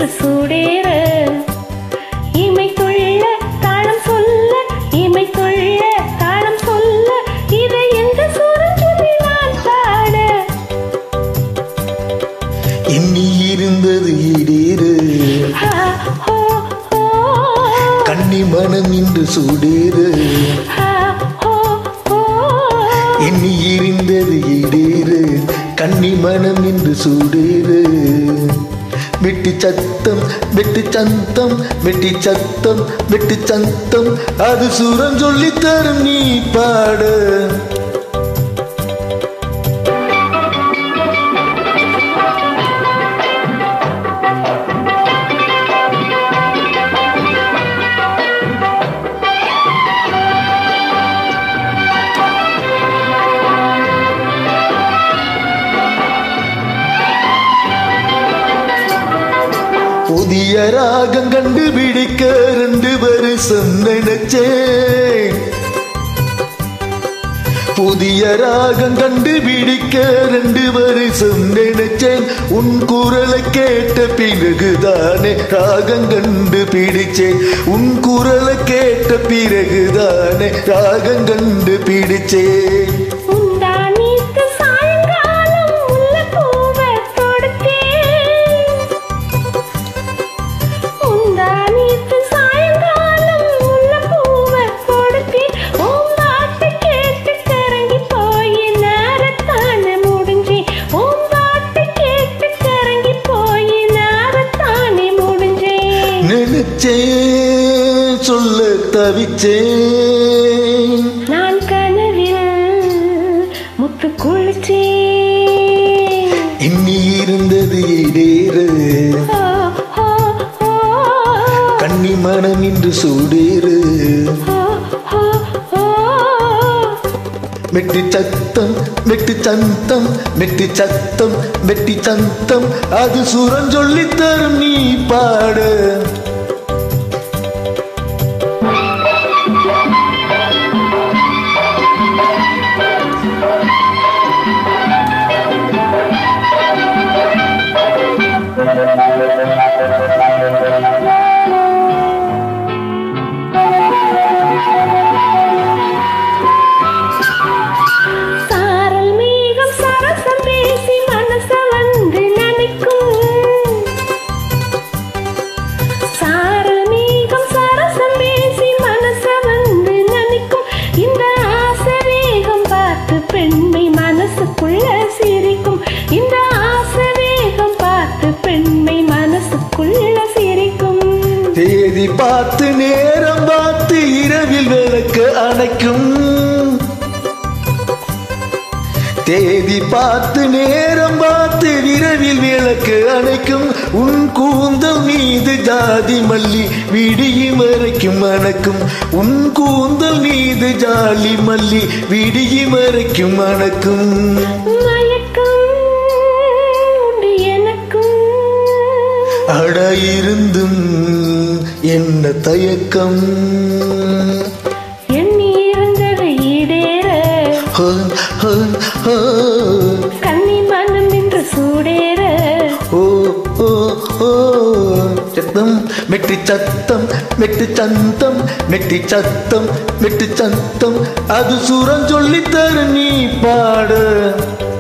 என்று சூடேற இமை துள்ள தாளம் சொல்ல இமை துள்ள தாளம் சொல்ல இதை எந்த சூரம் சொல்லி நான் பாட எண்ணி இருந்தது இடேறு ஆ, ஓ, ஓ, கண்ணி மனம் இன்று சூடேறு ஆ, ஓ, ஓ. எண்ணி இருந்தது இடேறு கண்ணி மனம் இன்று சூடேறு வெட்டி சத்தம் வெட்டி சந்தம் வெட்டி சத்தம் வெட்டி சந்தம் அது சுரம் சொல்லி தரும் நீ பாடு புதிய ராகம் கண்டுபிடிக்க ரெண்டு வருஷம் நினைச்சேன் புதிய ராகம் கண்டுபிடிக்க ரெண்டு வருஷம் நினைச்சேன் உன் குரலை கேட்ட பிறகுதானே ராகம் கண்டுபிடிச்சேன் உன் குரலை கேட்ட பிறகுதானே ராகம் கண்டுபிடிச்சேன் உந்தானித்து சாயங்காலம் முல்லைப்பூவைத் தொடுத்தேன். உந்தானித்து சாயங்காலம் முல்லைப்பூவைத் தொடுத்தேன். உன் பாட்டு கேட்டு கரங்கி போய் நேரத்தானே முடிஞ்சேன். உன் பாட்டு கேட்டு கரங்கி போய் நேரத்தானே முடிஞ்சேன். நினைச்சேன் சொல்ல தவிச்சேன் நான் கனவில் முத்து குளிச்சேன் இன்னி இருந்தது இடேறு ஓ, ஓ, ஓ, கண்ணி மனம் இன்று சூடேறு ஓ, ஓ, ஓ. மெட்டி சத்தம் மெட்டி சந்தம் மெட்டி சத்தம் மெட்டி சந்தம் அது சுரம் சொல்லி தரும் நீ பாடு சாரல் மேகம் சரசம் பேசி மனச வந்து நினைக்கும் சாரல் மேகம் சரசம் பேசி மனச வந்து நினைக்கும் இந்த ஆசை வேகம் பார்த்து பெண்மை மனசுக்குள்ள சிரிக்கும் இந்த ஆசை வேகம் பார்த்து பெண்மை மனசுக்குள்ள சிரிக்கும் தேதி பார்த்து நேரம் பார்த்து இரவில் விளக்கு அணைக்கும் தேதி பார்த்து நேரம் பார்த்து விரவில் விளக்கு அணைக்கும் உன் கூந்தல் மீது ஜாதி மல்லி விடியும் வரைக்கும் அணக்கும் உன் கூந்தல் மீது ஜாலி மல்லி விடியும் வரைக்கும் அணக்கும் மயக்கம் உண்டு எனக்கும் அட இருந்தும் என்ன தயக்கம் எண்ணி இருந்தது ஈடேற ஹோ, ஹோ, ஹோ. கன்னி மனம் என்று சூடேற ஓ ஓ ஓ சத்தம் மெட்டி சத்தம் மெட்டி சந்தம் மெட்டி சத்தம் மெட்டி சத்தம் அது சுரம் சொல்லி தரு நீ பாடு